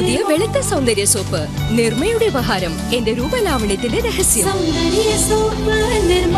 പുതിയ വെളുത്ത സൗന്ദര്യ സോപ്പ് നിർമ്മയുടെ ഉപഹാരം എന്റെ രൂപലാവണ്യത്തിന്റെ രഹസ്യം സൗന്ദര്യ സോപ്പ് നിർമ്മ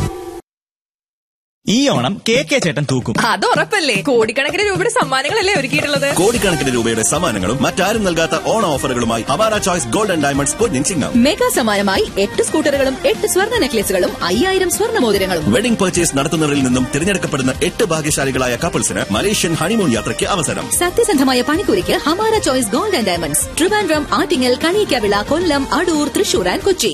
ഈ ഓണം കെ കെ ചേട്ടൻ തൂക്കും അത് ഉറപ്പല്ലേ കോടിക്കണക്കിന് രൂപയുടെ സമ്മാനങ്ങളല്ലേ ഒരുക്കിയിട്ടുള്ളത് കോടിക്കണക്കിന് രൂപയുടെ സമ്മാനങ്ങളും മറ്റാരും നൽകാത്ത ഓണ ഓഫറുകളുമായി അവാര ചോയ്സ് ഗോൾഡൻ ഡയമണ്ട്സ് പൊന്നിൻ ചിങ്ങം മെഗാ സമ്മാനമായി എട്ട് സ്കൂട്ടറുകളും എട്ട് സ്വർണ്ണ നെക്ലേസുകളും അയ്യായിരം സ്വർണ്ണ മോതിരങ്ങളും വെഡിംഗ് പർച്ചേസ് നടത്തുന്നവരിൽ നിന്നും തിരഞ്ഞെടുക്കപ്പെടുന്ന എട്ട് ഭാഗ്യശാലികളായ കപ്പിൾസിന് മലേഷ്യൻ ഹണിമൂൺ യാത്രയ്ക്ക് അവസരം സത്യസന്ധമായ പണിക്കൂലിക്ക് Hamara choice gold and diamonds Trivandrum Attingal Kaniyikkavila Kollam Adoor Thrissur and Kochi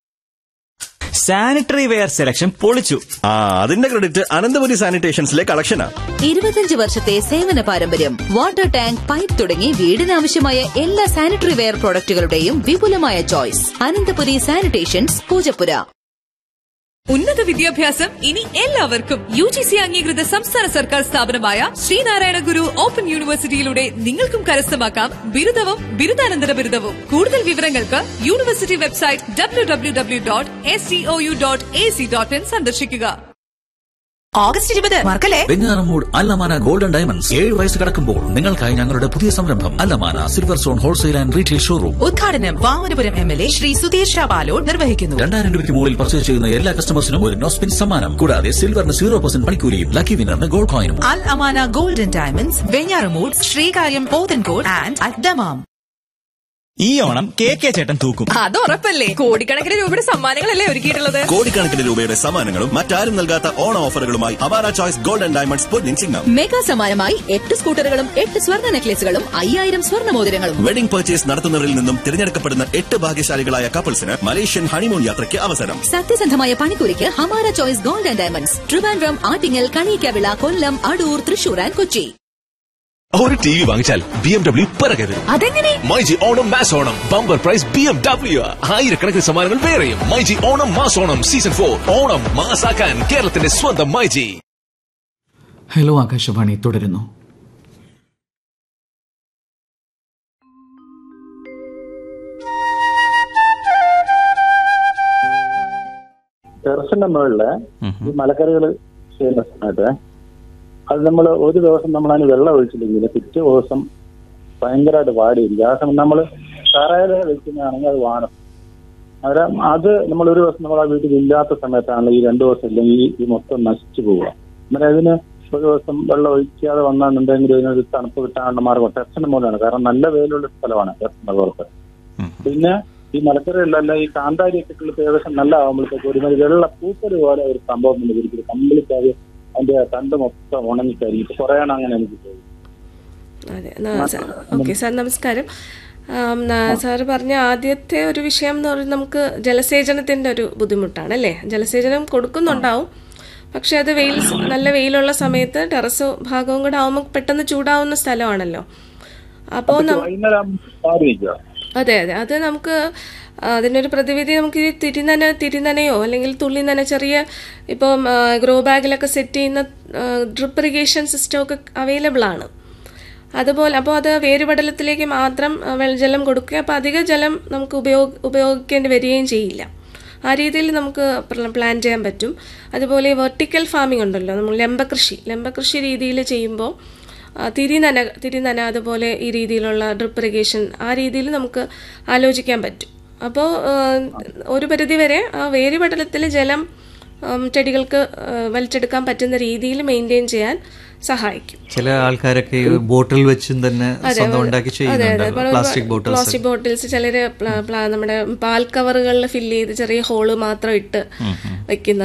sanitary ware selection പൊളിച്ചു ആ അതിന്റെ ക്രെഡിറ്റ് അനന്തപുരി സാനിറ്റേഷൻസിലെ കളക്ഷനാ ഇരുപത്തിയഞ്ച് വർഷത്തെ സേവന പാരമ്പര്യം വാട്ടർ ടാങ്ക് പൈപ്പ് തുടങ്ങി വീടിനാവശ്യമായ എല്ലാ സാനിറ്ററി വെയർ പ്രോഡക്റ്റുകളുടെയും വിപുലമായ ചോയ്സ് അനന്തപുരി സാനിറ്റേഷൻസ് പൂജപ്പുര ഉന്നത വിദ്യാഭ്യാസം ഇനി എല്ലാവർക്കും യു ജി സി അംഗീകൃത സംസ്ഥാന സർക്കാർ സ്ഥാപനമായ ശ്രീനാരായണ ഗുരു ഓപ്പൺ യൂണിവേഴ്സിറ്റിയിലൂടെ നിങ്ങൾക്കും കരസ്ഥമാക്കാം ബിരുദവും ബിരുദാനന്തര ബിരുദവും കൂടുതൽ വിവരങ്ങൾക്ക് university website W W W dot S COU dot A C dot in സന്ദർശിക്കുക ഓഗസ്റ്റ് ഇരുപത് മറക്കല്ലേ വെഞ്ഞാറമൂട് അല്ലമാന ഗോൾഡൻ ഡയമണ്ട്സ് ഏഴ് വയസ്സ് കടക്കുമ്പോൾ നിങ്ങൾക്കായി ഞങ്ങളുടെ പുതിയ സംരംഭം അല്ലമാന silver zone wholesale and retail showroom ഉദ്ഘാടനം Vamanapuram M L A Shri Sudheer ഷാബാലോഡ് നിർവഹിക്കുന്നു രണ്ടായിരം രൂപയ്ക്ക് മുകളിൽ പർച്ചേസ് ചെയ്യുന്ന എല്ലാ കസ്റ്റമേഴ്സിനും ഒരു നോസ്പിൻ സമ്മാനം കൂടാതെ സിൽവറിന് സീറോ പെർസെന്റ് പണിക്കൂലിയും ലക്കി വിന്നറിന് ഗോൾഡ് കോയിനും Al Amana golden diamonds Venjaramoodu Sreekaryam Pothencode and അദ്ദമാം ഈ ഓണം കെ കെ ചേട്ടൻ തൂക്കും അത് ഉറപ്പല്ലേ കോടിക്കണക്കിന് രൂപയുടെ സമ്മാനങ്ങളല്ലേ ഒരുക്കിയിട്ടുള്ളത് കോടിക്കണക്കിന് രൂപയുടെ സമ്മാനങ്ങളും മറ്റാരും നൽകാത്ത ഓണ ഓഫറുകളുമായി അവാര ചോയ്സ് ഗോൾഡൻ ഡയമണ്ട്സ് പൊന്നിൻ ചിങ്ങം മെഗാ സമ്മാനമായി എട്ട് സ്കൂട്ടറുകളും എട്ട് സ്വർണ്ണ നെക്ലേസുകളും അയ്യായിരം സ്വർണ്ണ മോതിരങ്ങളും വെഡിംഗ് പർച്ചേസ് നടത്തുന്നവരിൽ നിന്നും തിരഞ്ഞെടുക്കപ്പെടുന്ന എട്ട് ഭാഗ്യശാലികളായ കപ്പിൾസിന് മലേഷ്യൻ ഹണിമൂൺ യാത്രയ്ക്ക് അവസരം സത്യസന്ധമായ പണിക്കൂലിക്ക് Hamara choice gold and diamonds Trivandrum Attingal Kaniyikkavila Kollam Adoor Thrissur and Kochi ഒരു ടി വി വാങ്ങിച്ചാൽ ബി എം ഡബ്ല്യു പിറകെ വരും അതെങ്ങനെ myG Onam mass Onam bumper prize B M W ആയിരക്കണക്കിന് സമ്മാനങ്ങൾ വേറെയും myG Onam mass Onam season for Onam മാസാക്കാൻ കേരളത്തിന്റെ സ്വന്തം മൈജി ഹലോ ആകാശവാണി തുടരുന്നു ടെറസിന്റെ മുകളില് ഈ മലക്കറികൾ ചെയ്യുന്ന സമയത്ത് അത് നമ്മൾ ഒരു ദിവസം നമ്മൾ അതിന് വെള്ളം ഒഴിച്ചില്ലെങ്കിൽ പിറ്റേ ദിവസം ഭയങ്കരമായിട്ട് വാടിയിരിക്കും ആ സമയം നമ്മൾ തറയിൽ വെക്കുന്നതാണെങ്കിൽ അത് വാടും അന്നേരം അത് നമ്മൾ ഒരു ദിവസം നമ്മൾ ആ വീട്ടിൽ ഇല്ലാത്ത സമയത്താണ് ഈ രണ്ടു ദിവസം ഇല്ലെങ്കിൽ ഈ മൊത്തം നശിച്ചു പോവുക അന്നേരം ഇതിന് ഒരു ദിവസം വെള്ളം ഒഴിക്കാതെ വന്നാണെന്നുണ്ടെങ്കിൽ ഇതിനൊരു തണുപ്പ് കിട്ടാനുള്ള മാർഗം ടെറസിന്റെ മുകളിലാണ് കാരണം നല്ല വെയിലുള്ള സ്ഥലമാണ് ടെറസിന്റെ പുറത്ത് പിന്നെ ഈ മലക്കറികളിലല്ല ഈ കാന്താരിയൊക്കെ ഉള്ളത് ഏകദേശം നല്ല ആകുമ്പോഴത്തേക്ക് ഒരുമാതിരി വെള്ള പൂപ്പല് പോലെ ഒരു സംഭവം തന്നെ ഒരിക്കലും കംപ്ലീറ്റ് അത് അതിന്റെ തണ്ട് മൊത്തം ഉണങ്ങിക്കരിയും ഇപ്പൊ കുറേ എണ്ണം അങ്ങനെ എനിക്ക് തോന്നി അതെ ഓക്കെ സാർ നമസ്കാരം ആം, ന- സാറ് പറഞ്ഞ ആദ്യത്തെ ഒരു വിഷയം എന്ന് പറയുന്നത് നമുക്ക് ജലസേചനത്തിന്റെ ഒരു ബുദ്ധിമുട്ടാണ് അല്ലേ ജലസേചനം കൊടുക്കുന്നുണ്ടാവും പക്ഷെ അത് വെയിൽ നല്ല വെയിലുള്ള സമയത്ത് ടെറസ് ഭാഗവും കൂടെ ആവുമ്പോൾ പെട്ടെന്ന് ചൂടാവുന്ന സ്ഥലമാണല്ലോ അപ്പോൾ നം- വൈകുന്നേരം മാറി നിൽക്കുക അതെ അതെ അത് നമുക്ക് അതിനൊരു പ്രതിവിധി നമുക്ക് ഈ തിരിനന തിരിനനയോ അല്ലെങ്കിൽ തുള്ളി നന ചെറിയ ഇപ്പം ഗ്രോ ബാഗിലൊക്കെ സെറ്റ് ചെയ്യുന്ന ഡ്രിപ്പ് ഇറിഗേഷൻ സിസ്റ്റം ഒക്കെ അവൈലബിൾ ആണ് അതുപോലെ അപ്പോൾ അത് വേരുപടലത്തിലേക്ക് മാത്രം ആ, വെള്ള- ജലം കൊടുക്കുക അപ്പോൾ അധിക ജലം നമുക്ക് ഉപയോഗ ഉപയോഗിക്കേണ്ടി വരികയും ചെയ്യില്ല ആ രീതിയിൽ നമുക്ക് പ്ല- പ്ലാൻ ചെയ്യാൻ പറ്റും അതുപോലെ വെർട്ടിക്കൽ ഫാമിംഗ് ഉണ്ടല്ലോ നമ്മൾ ലംബകൃഷി ലംബകൃഷി രീതിയിൽ ചെയ്യുമ്പോൾ ആ, തിരിനന തിരിനന അതുപോലെ ഈ രീതിയിലുള്ള ഡ്രിപ്പ് ഇറിഗേഷൻ ആ രീതിയിൽ നമുക്ക് ആലോചിക്കാൻ പറ്റും അപ്പോൾ ഒരു പരിധിവരെ ആ വേരുപടലത്തിൽ ജലം ഉം, ചെടികൾക്ക് ആ, വലിച്ചെടുക്കാൻ പറ്റുന്ന രീതിയിൽ മെയിൻറ്റെയിൻ ചെയ്യാൻ സഹായിക്കും ചില ആൾക്കാരൊക്കെ ഈ ബോട്ടിൽ വെച്ചും തന്നെ അതെ, സ്വന്തം അതെ. ഉണ്ടാക്കി അതെ, ചെയ്യുന്നുണ്ട് അതെ. ഇപ്പോൾ പ്ലാസ്റ്റിക് ബോട്ടിൽസ് പ്ലാസ്റ്റിക് ബോട്ടിൽസ് ചിലര് പ്ല- പ്ല- നമ്മുടെ പാൽ കവറുകളിൽ ഫില്ല് ചെയ്ത് ചെറിയ ഹോള് മാത്രം ഇട്ട് വെക്കുന്ന